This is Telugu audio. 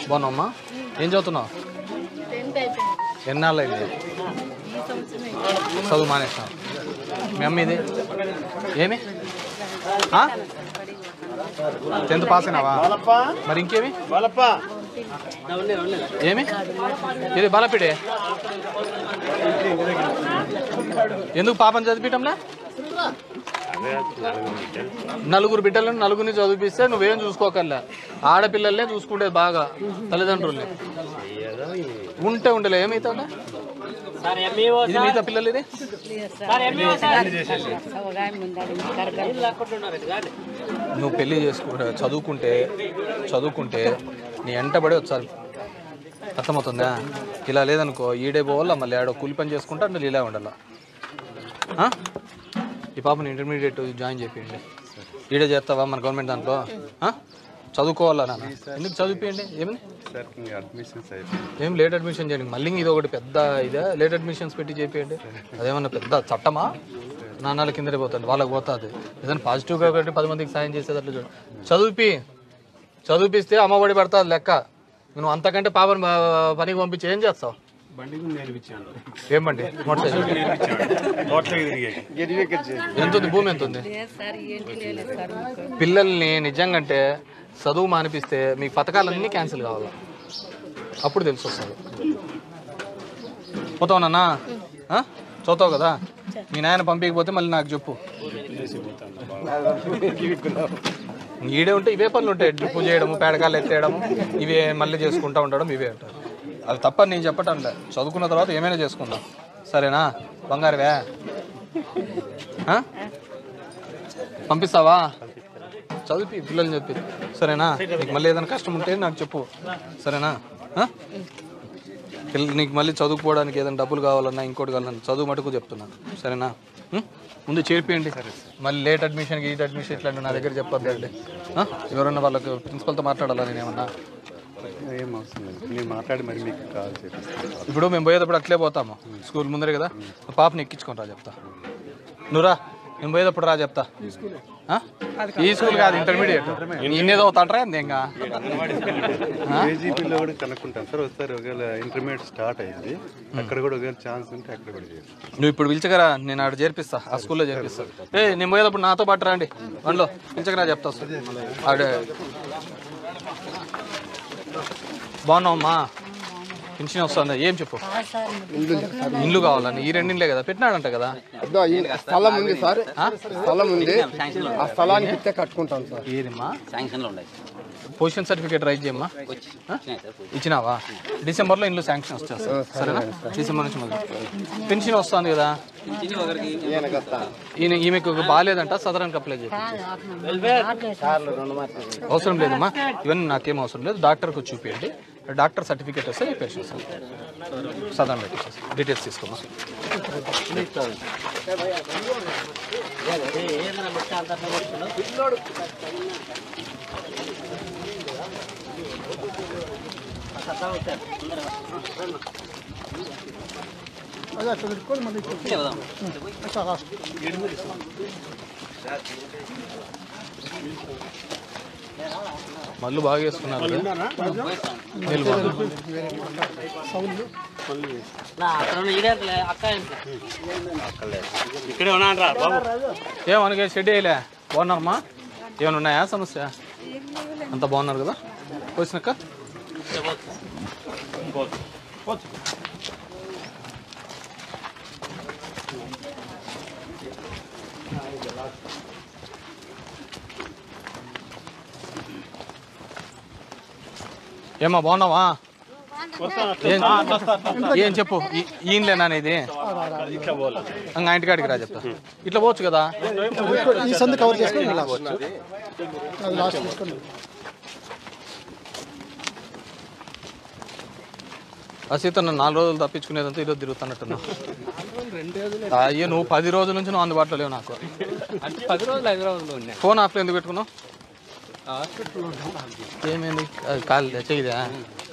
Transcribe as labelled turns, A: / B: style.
A: బాగున్నావమ్మా ఏం చదువుతున్నావు
B: టెన్త్ అయిపోయింది
A: ఎన్నాళ్ళు అయింది
B: ఈ సంవత్సరమే
A: చదువు మానేసాం మీ అమ్మ ఇది ఏమి ఆ? టెన్త్ పాస్ అయినావా మరి ఇంకేమి ఏమి ఇది బాలపీడే ఎందుకు పాపం చదివించడంలే నలుగురు బిడ్డలను నలుగురిని చదివిస్తే నువ్వేం చూసుకోకల్లా ఆడపిల్లలనే చూసుకుంటేది బాగా తల్లిదండ్రుల్ని ఉంటే ఉండలే ఏమైతుందా ఇది మిగతా పిల్లలు ఇది నువ్వు పెళ్లి చేసుకు చదువుకుంటే చదువుకుంటే నీ ఎంటబడి వచ్చారు అర్థమవుతుందా ఇలా లేదనుకో ఈడే పోవాలా మళ్ళీ ఆడ కూలి పని చేసుకుంటా మళ్ళీ ఇలా ఉండాలా ఆ? ఈ పాపని ఇంటర్మీడియట్ జాయిన్ చేయండి ఈడే చేస్తావా మన గవర్నమెంట్ దాంట్లో ఆ? చదువుకోవాలా నాన్న ఎందుకు చదివిపోయండి ఏమని
C: సార్ ఇంకా అడ్మిషన్స్ అయిపోయింది
A: ఏం లేట్ అడ్మిషన్ చేయండి మళ్ళీ ఇది ఒకటి పెద్ద ఇదే లేట్ అడ్మిషన్స్ పెట్టి చేపియండి అదేమన్నా పెద్ద చట్టమా నాన్నల కిందనే పోతుంది వాళ్ళకి పోతుంది ఏదైనా పాజిటివ్గా ఒకటి పది మందికి సాయం చేసేటట్లు చూడు చదివిపి చదివిపిస్తే అమ్మఒడి పడుతుంది లెక్క నువ్వు అంతకంటే పాపని ప- పనికి పంపించి ఏం చేస్తావు
C: బండి కూడా నేర్పించాను
A: ఏం బండి మోటార్ సైకిల్
C: తోటలో తిరిగాయి
A: ఎంత ఉంది భూమి ఎంత ఉంది పిల్లల్ని నిజంగా అంటే చదువు మానిపిస్తే మీ పథకాలన్నీ క్యాన్సిల్ కావాలి అప్పుడు తెలిసి వస్తుంది పోతావు నాన్న ఆ? చదువుతావు కదా మీ నాయన పంపించకపోతే మళ్ళీ నాకు చెప్పు ఈడే ఉంటే ఇవే పనులు ఉంటాయి డ్రిప్పు చేయడము పేడకాలు ఎత్తేయడము ఇవే మళ్ళీ చేసుకుంటా ఉండడం ఇవే ఉంటాయి అది తప్ప నేను చెప్పటంలే చదువుకున్న తర్వాత ఏమైనా చేసుకుందాం సరేనా బంగారువే ఆ? పంపిస్తావా చదివి పిల్లల్ని చెప్పి సరేనా నీకు మళ్ళీ ఏదైనా కష్టం ఉంటే నాకు చెప్పు సరేనా ఆ? పిల్ల నీకు మళ్ళీ చదువుకోవడానికి ఏదైనా డబ్బులు కావాలన్నా ఇంకోటి కావాలన్నా చదువు మటుకు చెప్తున్నా సరేనా ఉం? ముందు చేర్పియండి మళ్ళీ లేట్ అడ్మిషన్ గీట్ అడ్మిషన్ ఇట్లాంటి నా దగ్గర చెప్పొద్దండి ఆ? ఎవరన్నా వాళ్ళకి ప్రిన్సిపల్తో మాట్లాడాలా నేను ఏమన్నా
C: ఏం అవసరం లేదు నేను మాట్లాడి మరి మీకు కాల్ చేపిస్తాను
A: ఇప్పుడు మేము పోయేటప్పుడు అట్లే పోతాము స్కూల్ ముందరే కదా పాపని ఎక్కించుకొని రా చెప్తా నువ్వురా నేను పోయేటప్పుడు రా చెప్తా ఆ? ఈ స్కూల్ కాదు ఇంటర్మీడియట్ నేనేదో అవుతాంట్రా ఇంకా
C: కేజీపీలో కూడా కనుక్కుంటాను సార్ ఒకసారి ఒకవేళ ఇంటర్మీడియట్ స్టార్ట్ అయ్యింది అక్కడ కూడా ఒకవేళ ఛాన్స్ ఉంటే అక్కడ కూడా చేస్తాను
A: నువ్వు ఇప్పుడు పిలిచగరా నేను ఆడ చేర్పిస్తా ఆ స్కూల్లో చేర్పిస్తా ఏ నేను పోయేటప్పుడు నాతో పాటు రండి అందులో పిలిచగరా చెప్తా ఆడే బాగున్నావమ్మా పెన్షన్ వస్తుందా ఏం చెప్పు ఇల్లు కావాలని ఈ రెండింటిలే కదా పెట్టినాడంట కదా
D: అదో ఈ స్థలం ఉంది సార్ స్థలం ఉంది ఆ స్థలానికి ఇస్తే కట్టుకుంటాం సార్
A: ఏదిమ్మా
E: శాంక్షన్లో ఉన్నాయి
A: పొజిషన్ సర్టిఫికేట్ రైట్ చేయమ్మా ఆ? ఇచ్చినావా డిసెంబర్లో ఇంట్లో శాంక్షన్ వచ్చేస్తా సరేనా డిసెంబర్ నుంచి మొదలు పెన్షన్ వస్తుంది కదా ఈయన ఈమెకు బాగాలేదంట సదరానికి అప్లై చేయి అవసరం లేదమ్మా ఇవన్నీ నాకేం అవసరం లేదు డాక్టర్కి వచ్చి చూపించండి డాక్టర్ సర్టిఫికేట్ వస్తే నేను పెన్షన్ వస్తాను సదరన్ పెట్టి డీటెయిల్స్ తీసుకోమా మళ్ళీ బాగా వేసుకున్నారు కదా? నీళ్ళు బాగా.
E: అక్కడ ఉన్న ఈడే అక్క ఇంట్లో
C: ఇక్కడే ఉన్నాను బాబు
A: ఏం అనగా షెడ్ వేయలే బాగున్నారమ్మా ఏమైనా ఉన్నాయా సమస్య అంత బాగున్నారు కదా వచ్చినాక ఏమా బాగున్నావా ఏం ఏం చెప్పు ఈ- ఈయనలేనా ఇది ఇంకా ఇంటికాడికి రా చెప్తా ఇట్లా పోవచ్చు కదా
D: ఈ సందు కవర్ చేసుకొని అది లాస్ట్ తీసుకోండి
A: అసీత నన్ను నాలుగు రోజులు తప్పించుకునేదంతా ఈరోజు తిరుగుతున్నట్టున్నా అయ్యో నువ్వు పది రోజుల నుంచి నువ్వు అందుబాటులో లేవు నాకు
E: పది రోజులు ఐదు రోజులు ఉన్నాయి
A: ఫోన్ ఆఫ్లో ఎందుకు పెట్టుకున్నావు ఏమైంది అది కాలు చేయదా